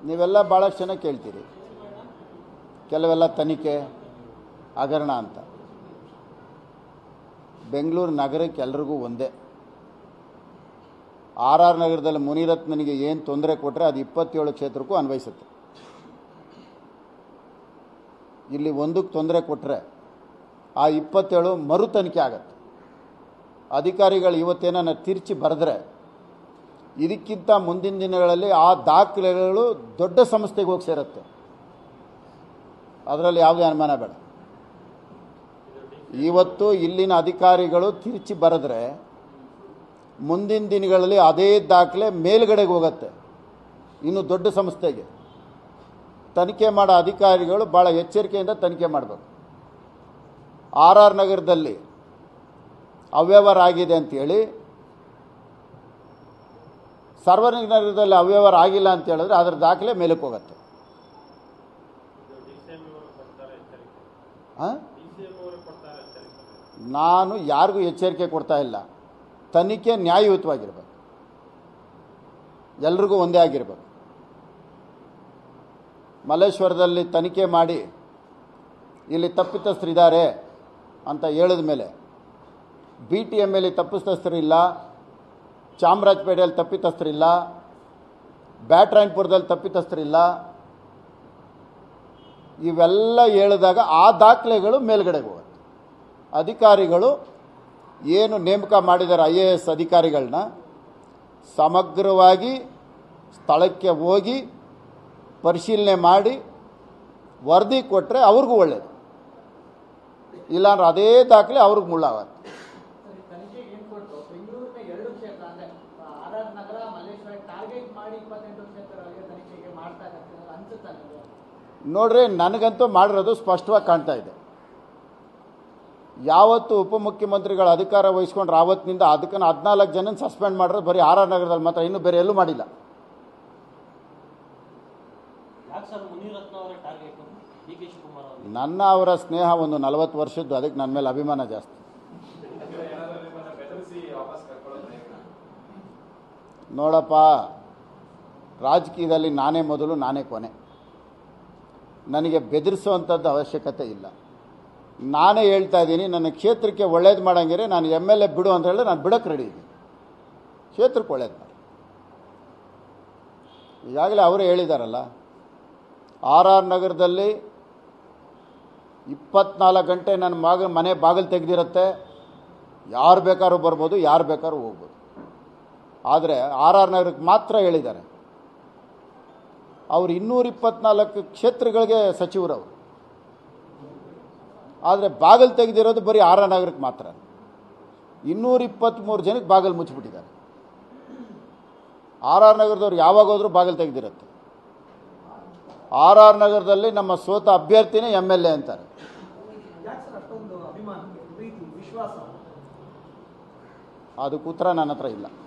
ನೀವೆಲ್ಲ ಭಾಳಷ್ಟು ಜನ ಕೇಳ್ತೀರಿ ಕೆಲವೆಲ್ಲ ತನಿಖೆ ಹಗರಣ ಅಂತ ಬೆಂಗಳೂರು ನಗರಕ್ಕೆ ಎಲ್ರಿಗೂ ಒಂದೇ ಆರ್ ಆರ್ ನಗರದಲ್ಲಿ ಮುನಿರತ್ನನಿಗೆ ಏನು ತೊಂದರೆ ಕೊಟ್ಟರೆ ಅದು ಇಪ್ಪತ್ತೇಳು ಕ್ಷೇತ್ರಕ್ಕೂ ಅನ್ವಯಿಸುತ್ತೆ ಇಲ್ಲಿ ಒಂದಕ್ಕೆ ತೊಂದರೆ ಕೊಟ್ಟರೆ ಆ ಇಪ್ಪತ್ತೇಳು ಮರು ತನಿಖೆ ಆಗತ್ತೆ ಅಧಿಕಾರಿಗಳು ಇವತ್ತೇನ ತಿರ್ಚಿ ಬರೆದ್ರೆ ಇದಕ್ಕಿಂತ ಮುಂದಿನ ದಿನಗಳಲ್ಲಿ ಆ ದಾಖಲೆಗಳು ದೊಡ್ಡ ಸಂಸ್ಥೆಗೆ ಹೋಗಿ ಸೇರುತ್ತೆ ಅದರಲ್ಲಿ ಯಾವುದೇ ಅನುಮಾನ ಬೇಡ ಇವತ್ತು ಇಲ್ಲಿನ ಅಧಿಕಾರಿಗಳು ತಿರುಚಿ ಬರೆದ್ರೆ ಮುಂದಿನ ದಿನಗಳಲ್ಲಿ ಅದೇ ದಾಖಲೆ ಮೇಲ್ಗಡೆಗೆ ಹೋಗುತ್ತೆ ಇನ್ನು ದೊಡ್ಡ ಸಂಸ್ಥೆಗೆ ತನಿಖೆ ಮಾಡೋ ಅಧಿಕಾರಿಗಳು ಭಾಳ ಎಚ್ಚರಿಕೆಯಿಂದ ತನಿಖೆ ಮಾಡಬೇಕು ಆರ್ ಆರ್ ನಗರದಲ್ಲಿ ಅವ್ಯವಹಾರ ಆಗಿದೆ ಅಂತೇಳಿ ಸಾರ್ವಜನಿಕ ನಗರದಲ್ಲಿ ಅವ್ಯವಹಾರ ಆಗಿಲ್ಲ ಅಂತ ಹೇಳಿದ್ರೆ ಅದರ ದಾಖಲೆ ಮೇಲಕ್ಕೆ ಹೋಗುತ್ತೆ ಆ? ನಾನು ಯಾರಿಗೂ ಎಚ್ಚರಿಕೆ ಕೊಡ್ತಾ ಇಲ್ಲ ತನಿಖೆ ನ್ಯಾಯಯುತವಾಗಿರ್ಬೇಕು ಎಲ್ರಿಗೂ ಒಂದೇ ಆಗಿರ್ಬೇಕು ಮಲ್ಲೇಶ್ವರದಲ್ಲಿ ತನಿಖೆ ಮಾಡಿ ಇಲ್ಲಿ ತಪ್ಪಿತಸ್ಥರಿದ್ದಾರೆ ಅಂತ ಹೇಳಿದ ಮೇಲೆ ಬಿ ಟಿ ಎಮ್ ಎಲ್ಲಿ ತಪ್ಪಿತಸ್ಥರಿಲ್ಲ ಚಾಮರಾಜಪೇಟೆಯಲ್ಲಿ ತಪ್ಪಿತಸ್ಥರಿಲ್ಲ ಬ್ಯಾಟ್ರಾಯನ್ಪುರದಲ್ಲಿ ತಪ್ಪಿತಸ್ಥರಿಲ್ಲ ಇವೆಲ್ಲ ಹೇಳಿದಾಗ ಆ ದಾಖಲೆಗಳು ಮೇಲ್ಗಡೆಗೆ ಹೋಗುತ್ತೆ ಅಧಿಕಾರಿಗಳು ಏನು ನೇಮಕ ಮಾಡಿದ್ದಾರೆ ಐ ಎ ಎಸ್ ಅಧಿಕಾರಿಗಳನ್ನ ಸಮಗ್ರವಾಗಿ ಸ್ಥಳಕ್ಕೆ ಹೋಗಿ ಪರಿಶೀಲನೆ ಮಾಡಿ ವರದಿ ಕೊಟ್ಟರೆ ಅವ್ರಿಗೂ ಒಳ್ಳೆಯದು ಇಲ್ಲಾಂದ್ರೆ ಅದೇ ದಾಖಲೆ ಅವ್ರಿಗೆ ಮುಳ್ಳಾಗತ್ತೆ ಸರಿ, ತನಿಖೆಗೆ ಏನ್ ಕೊಟ್ಟು ಬೆಂಗಳೂರಿನ ಎರಡು ಕ್ಷೇತ್ರ ಅಂದ್ರೆ ಆರ್ ಆರ್ ನಗರ ಮಲ್ಲೇಶ್ವರ ಟಾರ್ಗೆಟ್ ಮಾಡಿ ಇಪ್ಪತ್ತೆಂಟು ಕ್ಷೇತ್ರಗಳಿಗೆ ತನಿಖೆಗೆ ಮಾಡ್ತಾ ಇದ್ದಾರೆ ಅನ್ಸುತ್ತಾ ನಿಮಗೆ ನೋಡ್ರಿ ನನಗಂತೂ ಮಾಡಿರೋದು ಸ್ಪಷ್ಟವಾಗಿ ಕಾಣ್ತಾ ಇದೆ ಯಾವತ್ತು ಉಪಮುಖ್ಯಮಂತ್ರಿಗಳ ಅಧಿಕಾರ ವಹಿಸ್ಕೊಂಡ್ರೆ ಆವತ್ತಿನಿಂದ ಅದಕ್ಕೆ ಹದಿನಾಲ್ಕು ಜನ ಸಸ್ಪೆಂಡ್ ಮಾಡಿರೋದು ಬರೀ ಆರ್ ಆರ್ ನಗರದಲ್ಲಿ ಮಾತ್ರ ಇನ್ನೂ ಬೇರೆ ಎಲ್ಲೂ ಮಾಡಿಲ್ಲ ಯಾಕೆ ಸರ್ ಮುನಿರತ್ನ ಅವರೇ ಟಾರ್ಗೆಟ್ ಡಿ ಕೆ ಶಿವಕುಮಾರ್ ಅವರು ನನ್ನ ಅವರ ಸ್ನೇಹ ಒಂದು ನಲವತ್ತು ವರ್ಷದ್ದು ಅದಕ್ಕೆ ನನ್ನ ಮೇಲೆ ಅಭಿಮಾನ ಜಾಸ್ತಿ ನೋಡಪ್ಪ ರಾಜಕೀಯದಲ್ಲಿ ನಾನೇ ಮೊದಲು ನಾನೇ ಕೊನೆ ನನಗೆ ಬೆದರಿಸುವಂಥದ್ದು ಅವಶ್ಯಕತೆ ಇಲ್ಲ ನಾನೇ ಹೇಳ್ತಾ ಇದ್ದೀನಿ ನನ್ನ ಕ್ಷೇತ್ರಕ್ಕೆ ಒಳ್ಳೇದು ಮಾಡಂಗಿದ್ರೆ ನಾನು ಎಮ್ ಎಲ್ ಎ ಬಿಡು ಅಂತ ಹೇಳಿದ್ರೆ ನಾನು ಬಿಡಕ್ಕೆ ರೆಡಿ ಇದ್ದೀನಿ ಕ್ಷೇತ್ರಕ್ಕೆ ಒಳ್ಳೇದು ಮಾಡಿ ಈಗಾಗಲೇ ಅವರೇ ಹೇಳಿದಾರಲ್ಲ ಆರ್ ಆರ್ ನಗರದಲ್ಲಿ ಇಪ್ಪತ್ನಾಲ್ಕು ಗಂಟೆ ನನ್ನ ಮಗ ಮನೆ ಬಾಗಿಲು ತೆಗೆದಿರುತ್ತೆ ಯಾರು ಬೇಕಾದ್ರೂ ಬರ್ಬೋದು ಯಾರು ಬೇಕಾದ್ರೂ ಹೋಗ್ಬೋದು ಆದರೆ ಆರ್ ಆರ್ ನಗರಕ್ಕೆ ಮಾತ್ರ ಹೇಳಿದ್ದಾರೆ ಅವ್ರು ಇನ್ನೂರ ಇಪ್ಪತ್ನಾಲ್ಕು ಕ್ಷೇತ್ರಗಳಿಗೆ ಸಚಿವರವರು ಆದರೆ ಬಾಗಿಲು ತೆಗೆದಿರೋದು ಬರೀ ಆರ್ ಆರ್ ನಗರಕ್ಕೆ ಮಾತ್ರ ಇನ್ನೂರ ಇಪ್ಪತ್ತ್ಮೂರು ಜನಕ್ಕೆ ಬಾಗಿಲು ಮುಚ್ಚಿಬಿಟ್ಟಿದ್ದಾರೆ ಆರ್ ಆರ್ ನಗರದವ್ರು ಯಾವಾಗ ಹೋದ್ರೂ ಬಾಗಿಲು ತೆಗೆದಿರುತ್ತೆ ಆರ್ ಆರ್ ನಗರದಲ್ಲಿ ನಮ್ಮ ಸೋತ ಅಭ್ಯರ್ಥಿನೇ ಎಮ್ ಎಲ್ ಎ ಅಂತಾರೆ ಯಾಕೆ ಸರ್ ಅಷ್ಟೊಂದು ಅಭಿಮಾನ ಪ್ರೀತಿ ವಿಶ್ವಾಸ ಅದಕ್ಕೆ ಉತ್ತರ ನನ್ನ ಹತ್ರ ಇಲ್ಲ